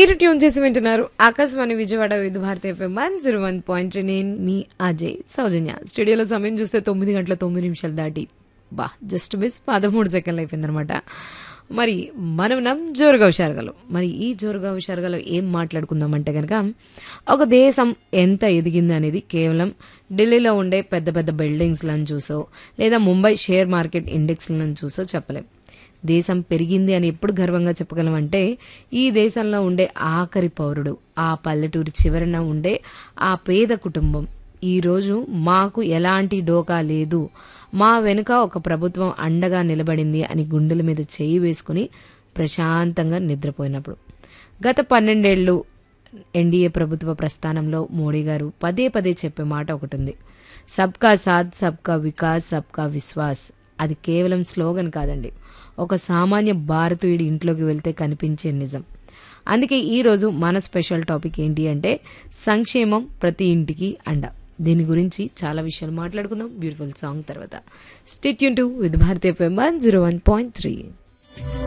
మీరు ట్యూన్ చేసి వింటున్నారు Akashvani Vijayawada Vividh Bharati FM one zero one point నేను మీ అజయ్ సౌజన్య స్టూడియోలో సమయం చూస్తే తొమ్మిది గంటల తొమ్మిది నిమిషాలు దాటి బా జస్ట్ మిస్ పదమూడు సెకండ్లు అయిపోయిందనమాట మరి మనం నమ్ జోరుగా హుషారుగలు మరి ఈ జోరుగా హుషారుగలో ఏం మాట్లాడుకుందామంటే కనుక ఒక దేశం ఎంత ఎదిగింది అనేది కేవలం ఢిల్లీలో ఉండే పెద్ద పెద్ద బిల్డింగ్స్లను చూసో లేదా ముంబై షేర్ మార్కెట్ ఇండెక్స్లను చూసో చెప్పలేం దేశం పెరిగింది అని ఎప్పుడు గర్వంగా చెప్పగలమంటే ఈ దేశంలో ఉండే ఆఖరి పౌరుడు ఆ పల్లెటూరు చివరన ఉండే ఆ పేద కుటుంబం ఈరోజు మాకు ఎలాంటి డోకా లేదు మా వెనుక ఒక ప్రభుత్వం అండగా నిలబడింది అని గుండెల మీద చేయి వేసుకుని ప్రశాంతంగా నిద్రపోయినప్పుడు గత పన్నెండేళ్లు ఎన్డీఏ ప్రభుత్వ ప్రస్థానంలో మోడీ గారు పదే పదే చెప్పే మాట ఒకటి ఉంది సబ్కా సాథ్ సబ్కా వికాస్ సబ్కా విశ్వాస్ అది కేవలం స్లోగన్ కాదండి ఒక సామాన్య భారతీయుడి ఇంట్లోకి వెళ్తే కనిపించే నిజం అందుకే ఈరోజు మన స్పెషల్ టాపిక్ ఏంటి అంటే సంక్షేమం ప్రతి ఇంటికి అండ దీని గురించి చాలా విషయాలు మాట్లాడుకుందాం బ్యూటిఫుల్ సాంగ్ తర్వాత స్టేట్ యూన్ to with Bharatiya FM one zero one point three